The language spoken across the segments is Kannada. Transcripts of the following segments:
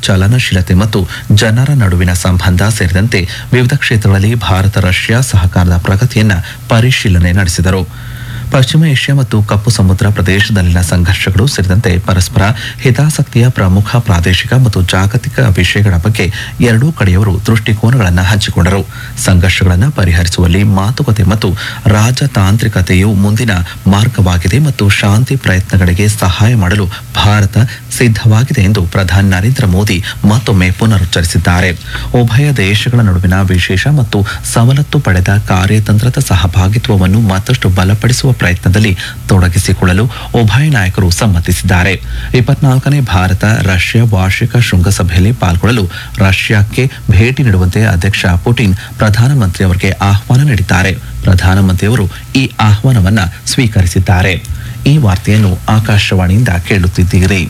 ಚಲನಶೀಲತೆ ಮತ್ತು ಜನರ ನಡುವಿನ ಸಂಬಂಧ ಸೇರಿದಂತೆ ವಿವಿಧ ಕ್ಷೇತ್ರಗಳಲ್ಲಿ ಭಾರತ ರಷ್ಯಾ ಸಹಕಾರದ ಪ್ರಗತಿಯನ್ನ ಪರಿಶೀಲನೆ ನಡೆಸಿದರು ಪಶ್ಚಿಮ ಏಷ್ಯಾ ಮತ್ತು ಕಪ್ಪು ಸಮುದ್ರ ಪ್ರದೇಶದಲ್ಲಿನ ಸಂಘರ್ಷಗಳು ಸೇರಿದಂತೆ ಪರಸ್ಪರ ಹಿತಾಸಕ್ತಿಯ ಪ್ರಮುಖ ಪ್ರಾದೇಶಿಕ ಮತ್ತು ಜಾಗತಿಕ ವಿಷಯಗಳ ಬಗ್ಗೆ ಎರಡೂ ಕಡೆಯವರು ದೃಷ್ಟಿಕೋನಗಳನ್ನು ಹಂಚಿಕೊಂಡರು ಸಂಘರ್ಷಗಳನ್ನು ಪರಿಹರಿಸುವಲ್ಲಿ ಮಾತುಕತೆ ಮತ್ತು ರಾಜತಾಂತ್ರಿಕತೆಯು ಮುಂದಿನ ಮಾರ್ಗವಾಗಿದೆ ಮತ್ತು ಶಾಂತಿ ಪ್ರಯತ್ನಗಳಿಗೆ ಸಹಾಯ ಮಾಡಲು ಭಾರತ ಸಿದ್ಧವಾಗಿದೆ ಎಂದು ಪ್ರಧಾನಿ ನರೇಂದ್ರ ಮೋದಿ ಮತ್ತೊಮ್ಮೆ ಪುನರುಚ್ಚರಿಸಿದ್ದಾರೆ ಉಭಯ ದೇಶಗಳ ನಡುವಿನ ವಿಶೇಷ ಮತ್ತು ಸವಲತ್ತು ಪಡೆದ ಕಾರ್ಯತಂತ್ರದ ಸಹಭಾಗಿತ್ವವನ್ನು ಮತ್ತಷ್ಟು ಬಲಪಡಿಸುವ ಪ್ರಯತ್ನದಲ್ಲಿ ತೊಡಗಿಸಿಕೊಳ್ಳಲು ಉಭಯ ನಾಯಕರು ಸಮ್ಮತಿಸಿದ್ದಾರೆ ಇಪ್ಪತ್ನಾಲ್ಕನೇ ಭಾರತ ರಷ್ಯಾ ವಾರ್ಷಿಕ ಶೃಂಗಸಭೆಯಲ್ಲಿ ಪಾಲ್ಗೊಳ್ಳಲು ರಷ್ಯಾಕ್ಕೆ ಭೇಟಿ ನೀಡುವಂತೆ ಅಧ್ಯಕ್ಷ ಪುಟಿನ್ ಪ್ರಧಾನಮಂತ್ರಿ ಅವರಿಗೆ ಆಹ್ವಾನ ನೀಡಿದ್ದಾರೆ ಪ್ರಧಾನಮಂತ್ರಿಯವರು ಈ ಆಹ್ವಾನವನ್ನ ಸ್ವೀಕರಿಸಿದ್ದಾರೆ ಈ ವಾರ್ತೆಯನ್ನು ಆಕಾಶವಾಣಿಯಿಂದ ಕೇಳುತ್ತಿದ್ದೀರಿ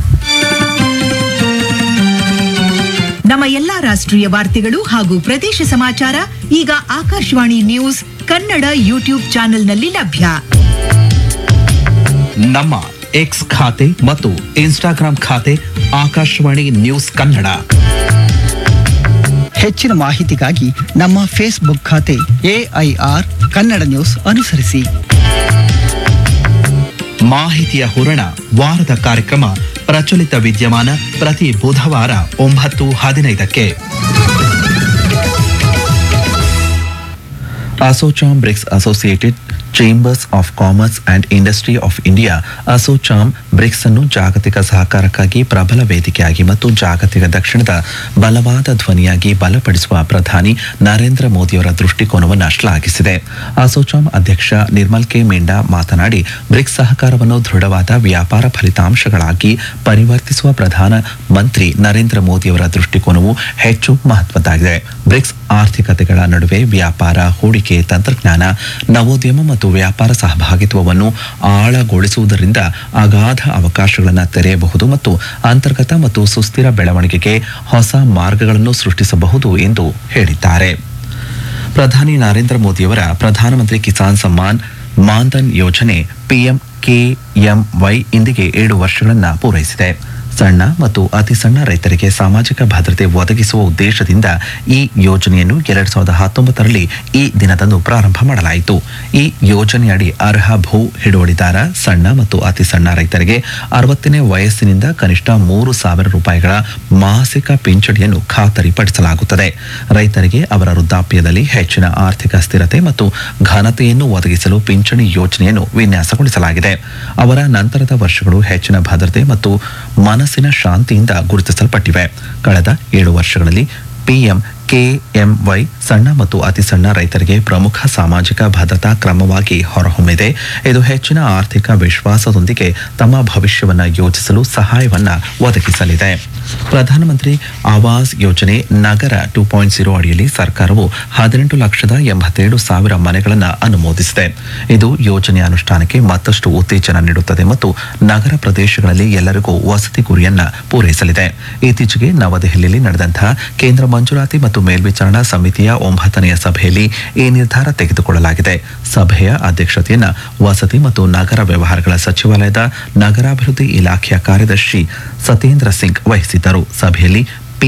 ನಮ್ಮ ಎಲ್ಲಾ ರಾಷ್ಟ್ರೀಯ ವಾರ್ತೆಗಳು ಹಾಗೂ ಪ್ರದೇಶ ಸಮಾಚಾರ ಈಗ ಆಕಾಶವಾಣಿ ನ್ಯೂಸ್ ಕನ್ನಡ ಯೂಟ್ಯೂಬ್ ಚಾನೆಲ್ನಲ್ಲಿ ಲಭ್ಯ ನಮ್ಮ ಎಕ್ಸ್ ಖಾತೆ ಮತ್ತು ಇನ್ಸ್ಟಾಗ್ರಾಂ ಖಾತೆ ಆಕಾಶವಾಣಿ ನ್ಯೂಸ್ ಕನ್ನಡ ಹೆಚ್ಚಿನ ಮಾಹಿತಿಗಾಗಿ ನಮ್ಮ ಫೇಸ್ಬುಕ್ ಖಾತೆ ಎಐಆರ್ ಕನ್ನಡ ನ್ಯೂಸ್ ಅನುಸರಿಸಿ ಮಾಹಿತಿಯ ಹೂರಣ ವಾರದ ಕಾರ್ಯಕ್ರಮ ಪ್ರಚಲಿತ ವಿದ್ಯಮಾನ ಪ್ರತಿ ಬುಧವಾರ ಒಂಬತ್ತು ಹದಿನೈದಕ್ಕೆ ASSOCHAM BRICS Associated Chambers of Commerce and Industry of India ASSOCHAM BRICS ಅನ್ನು ಜಾಗತಿಕ ಸಹಕಾರಕ್ಕಾಗಿ ಪ್ರಬಲ ವೇದಿಕೆಯಾಗಿ ಮತ್ತು ಜಾಗತಿಕ ದಕ್ಷಿಣದ ಬಲವಾದ ಧ್ವನಿಯಾಗಿ ಬಲಪಡಿಸುವ ಪ್ರಧಾನಿ ನರೇಂದ್ರ ಮೋದಿಯವರ ದೃಷ್ಟಿಕೋನವನ್ನು ಶ್ಲಾಘಿಸಿದೆ ಅಸೋಚಾಮ್ ಅಧ್ಯಕ್ಷ ನಿರ್ಮಲ್ ಕೆ ಮೆಂಡಾ ಮಾತನಾಡಿ ಬ್ರಿಕ್ಸ್ ಸಹಕಾರವನ್ನು ದೃಢವಾದ ವ್ಯಾಪಾರ ಫಲಿತಾಂಶಗಳಾಗಿ ಪರಿವರ್ತಿಸುವ ಪ್ರಧಾನ ಮಂತ್ರಿ ನರೇಂದ್ರ ಮೋದಿಯವರ ದೃಷ್ಟಿಕೋನವು ಹೆಚ್ಚು ಮಹತ್ವದ್ದಾಗಿದೆ ಬ್ರಿಕ್ಸ್ ಆರ್ಥಿಕತೆಗಳ ನಡುವೆ ವ್ಯಾಪಾರ ಹೂಡಿಕೆ ತಂತ್ರಜ್ಞಾನ ನವೋದ್ಯಮ ಮತ್ತು ವ್ಯಾಪಾರ ಸಹಭಾಗಿತ್ವವನ್ನು ಆಳಗೊಳಿಸುವುದರಿಂದ ಅಗಾಧ ಅವಕಾಶಗಳನ್ನು ತೆರೆಯಬಹುದು ಮತ್ತು ಅಂತರ್ಗತ ಮತ್ತು ಸುಸ್ಥಿರ ಬೆಳವಣಿಗೆಗೆ ಹೊಸ ಮಾರ್ಗಗಳನ್ನು ಸೃಷ್ಟಿಸಬಹುದು ಎಂದು ಹೇಳಿದ್ದಾರೆ ಪ್ರಧಾನಿ ನರೇಂದ್ರ ಮೋದಿಯವರ ಪ್ರಧಾನಮಂತ್ರಿ ಕಿಸಾನ್ ಸಮ್ಮಾನ್ ಮಾನ್ಧನ್ ಯೋಜನೆ ಪಿಎಂ ಕೆಎಂವೈ ಇಂದಿಗೆ ಏಳು ವರ್ಷಗಳನ್ನು ಪೂರೈಸಿದೆ ಸಣ್ಣ ಮತ್ತು ಅತಿ ಸಣ್ಣ ರೈತರಿಗೆ ಸಾಮಾಜಿಕ ಭದ್ರತೆ ಒದಗಿಸುವ ಉದ್ದೇಶದಿಂದ ಈ ಯೋಜನೆಯನ್ನು ಎರಡ್ ಸಾವಿರದ ಹತ್ತೊಂಬತ್ತರಲ್ಲಿ ಈ ದಿನದಂದು ಪ್ರಾರಂಭ ಮಾಡಲಾಯಿತು ಈ ಯೋಜನೆಯಡಿ ಅರ್ಹ ಭೂ ಹಿಡುವಳಿದಾರ ಸಣ್ಣ ಮತ್ತು ಅತಿ ಸಣ್ಣ ರೈತರಿಗೆ ಅರವತ್ತನೇ ವಯಸ್ಸಿನಿಂದ ಕನಿಷ್ಠ ಮೂರು ಸಾವಿರ ರೂಪಾಯಿಗಳ ಮಾಸಿಕ ಪಿಂಚಣಿಯನ್ನು ಖಾತರಿಪಡಿಸಲಾಗುತ್ತದೆ ರೈತರಿಗೆ ಅವರ ವೃದ್ಧಾಪ್ಯದಲ್ಲಿ ಹೆಚ್ಚಿನ ಆರ್ಥಿಕ ಸ್ಥಿರತೆ ಮತ್ತು ಘನತೆಯನ್ನು ಒದಗಿಸಲು ಪಿಂಚಣಿ ಯೋಜನೆಯನ್ನು ವಿನ್ಯಾಸಗೊಳಿಸಲಾಗಿದೆ ಅವರ ನಂತರದ ವರ್ಷಗಳು ಹೆಚ್ಚಿನ ಭದ್ರತೆ ಮತ್ತು ಮನಸ್ಸಿನ ಶಾಂತಿಯಿಂದ ಗುರುತಿಸಲ್ಪಟ್ಟಿವೆ ಕಳೆದ ಏಳು ವರ್ಷಗಳಲ್ಲಿ ಪಿಎಂ ಕೆಎಂವೈ ಸಣ್ಣ ಮತ್ತು ಅತಿ ಸಣ್ಣ ರೈತರಿಗೆ ಪ್ರಮುಖ ಸಾಮಾಜಿಕ ಭದ್ರತಾ ಕ್ರಮವಾಗಿ ಹೊರಹೊಮ್ಮಿದೆ ಇದು ಹೆಚ್ಚಿನ ಆರ್ಥಿಕ ವಿಶ್ವಾಸದೊಂದಿಗೆ ತಮ್ಮ ಭವಿಷ್ಯವನ್ನು ಯೋಜಿಸಲು ಸಹಾಯವನ್ನ ಒದಗಿಸಲಿದೆ ಪ್ರಧಾನಮಂತ್ರಿ ಆವಾಸ್ ಯೋಜನೆ ನಗರ ಟೂ ಪಾಯಿಂಟ್ ಜೀರೋ ಅಡಿಯಲ್ಲಿ ಸರ್ಕಾರವು ಹದಿನೆಂಟು ಲಕ್ಷದ ಎಂಬತ್ತೇಳು ಸಾವಿರ ಮನೆಗಳನ್ನು ಅನುಮೋದಿಸಿದೆ ಇದು ಯೋಜನೆಯ ಅನುಷ್ಠಾನಕ್ಕೆ ಮತ್ತಷ್ಟು ಉತ್ತೇಜನ ನೀಡುತ್ತದೆ ಮತ್ತು ನಗರ ಪ್ರದೇಶಗಳಲ್ಲಿ ಎಲ್ಲರಿಗೂ ವಸತಿ ಗುರಿಯನ್ನ ಪೂರೈಸಲಿದೆ ಇತ್ತೀಚೆಗೆ ನವದೆಹಲಿಯಲ್ಲಿ ನಡೆದಂತಹ ಕೇಂದ್ರ ಮಂಜೂರಾತಿ ಮತ್ತು ಮೇಲ್ವಿಚಾರಣಾ ಸಮಿತಿಯ ಒಂಬತ್ತನೆಯ ಸಭೆಯಲ್ಲಿ ಈ ನಿರ್ಧಾರ ತೆಗೆದುಕೊಳ್ಳಲಾಗಿದೆ ಸಭೆಯ ಅಧ್ಯಕ್ಷತೆಯನ್ನ ವಸತಿ ಮತ್ತು ನಗರ ವ್ಯವಹಾರಗಳ ಸಚಿವಾಲಯದ ನಗರಾಭಿವೃದ್ಧಿ ಇಲಾಖೆಯ ಕಾರ್ಯದರ್ಶಿ ಸತೇಂದ್ರ ಸಿಂಗ್ ವಹಿಸಿದ್ದರು ಸಭೆಯಲ್ಲಿ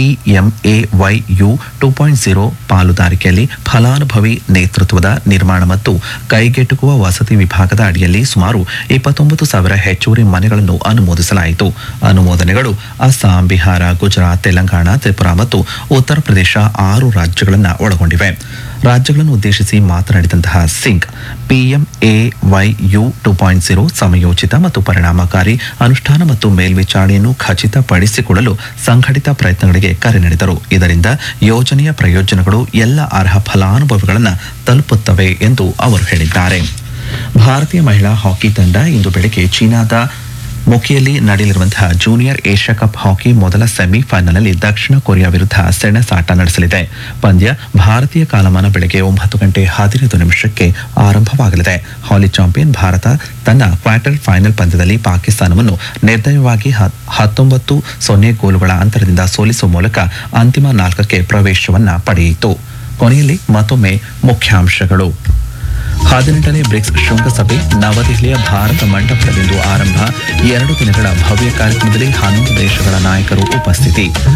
ಪಿಎಂಎವೈಯು ಟೂ ಪಾಯಿಂಟ್ ಜೀರೋ ಪಾಲುದಾರಿಕೆಯಲ್ಲಿ ಫಲಾನುಭವಿ ನೇತೃತ್ವದ ನಿರ್ಮಾಣ ಮತ್ತು ಕೈಗೆಟುಕುವ ವಸತಿ ವಿಭಾಗದ ಅಡಿಯಲ್ಲಿ ಸುಮಾರು ಇಪ್ಪತ್ತೊಂಬತ್ತು ಸಾವಿರ ಹೆಚ್ಚುವರಿ ಮನೆಗಳನ್ನು ಅನುಮೋದಿಸಲಾಯಿತು ಅನುಮೋದನೆಗಳು ಅಸ್ಸಾಂ ಬಿಹಾರ ಗುಜರಾತ್ ತೆಲಂಗಾಣ ತ್ರಿಪುರಾ ಮತ್ತು ಉತ್ತರ ಪ್ರದೇಶ ಆರು ರಾಜ್ಯಗಳನ್ನು ಒಳಗೊಂಡಿವೆ ರಾಜ್ಯಗಳನ್ನು ಉದ್ದೇಶಿಸಿ ಮಾತನಾಡಿದಂತಹ Singh PMAYU two point zero ಸಮಯೋಚಿತ ಮತ್ತು ಪರಿಣಾಮಕಾರಿ ಅನುಷ್ಠಾನ ಮತ್ತು ಮೇಲ್ವಿಚಾರಣೆಯನ್ನು ಖಚಿತಪಡಿಸಿಕೊಳ್ಳಲು ಸಂಘಟಿತ ಪ್ರಯತ್ನಗಳಿಗೆ ಕರೆ ನೀಡಿದರು ಇದರಿಂದ ಯೋಜನೆಯ ಪ್ರಯೋಜನಗಳು ಎಲ್ಲ ಅರ್ಹ ಫಲಾನುಭವಿಗಳನ್ನು ತಲುಪುತ್ತವೆ ಎಂದು ಅವರು ಹೇಳಿದ್ದಾರೆ ಭಾರತೀಯ ಮಹಿಳಾ ಹಾಕಿ ತಂಡ ಇಂದು ಬೆಳಗ್ಗೆ ಚೀನಾದ ಮೊಕಿಯಲ್ಲಿ ನಡೆಯಲಿರುವಂತಹ ಜೂನಿಯರ್ ಏಷ್ಯಾ ಕಪ್ ಹಾಕಿ ಮೊದಲ ಸೆಮಿಫೈನಲ್ನಲ್ಲಿ ದಕ್ಷಿಣ ಕೊರಿಯಾ ವಿರುದ್ಧ ಸೆಣಸಾಟ ನಡೆಸಲಿದೆ ಪಂದ್ಯ ಭಾರತೀಯ ಕಾಲಮಾನ ಬೆಳಗ್ಗೆ ಒಂಬತ್ತು ಗಂಟೆ ಹದಿನೈದು ನಿಮಿಷಕ್ಕೆ ಆರಂಭವಾಗಲಿದೆ ಹಾಲಿ ಚಾಂಪಿಯನ್ ಭಾರತ ತನ್ನ ಕ್ವಾರ್ಟರ್ ಫೈನಲ್ ಪಂದ್ಯದಲ್ಲಿ ಪಾಕಿಸ್ತಾನವನ್ನು ನಿರ್ದಯವಾಗಿ ಹ- ಹತ್ತೊಂಬತ್ತು ಸೊನ್ನೆ ಗೋಲುಗಳ ಅಂತರದಿಂದ ಸೋಲಿಸುವ ಮೂಲಕ ಅಂತಿಮ ನಾಲ್ಕಕ್ಕೆ ಪ್ರವೇಶವನ್ನ ಪಡೆಯಿತು ಕೊನೆಯಲ್ಲಿ ಮತ್ತೊಮ್ಮೆ ಮುಖ್ಯಾಂಶಗಳು ಹದಿನೆಂಟನೇ ಬ್ರಿಕ್ಸ್ ಶೃಂಗಸಭೆ ನವದೆಹಲಿಯ ಭಾರತ ಮಂಟಪದಲ್ಲಿಂದು ಆರಂಭ ಎರಡು ದಿನಗಳ ಭವ್ಯ ಕಾರ್ಯಕ್ರಮದಲ್ಲಿ ಹನ್ನೊಂದು ದೇಶಗಳ ನಾಯಕರು ಉಪಸ್ಥಿತಿ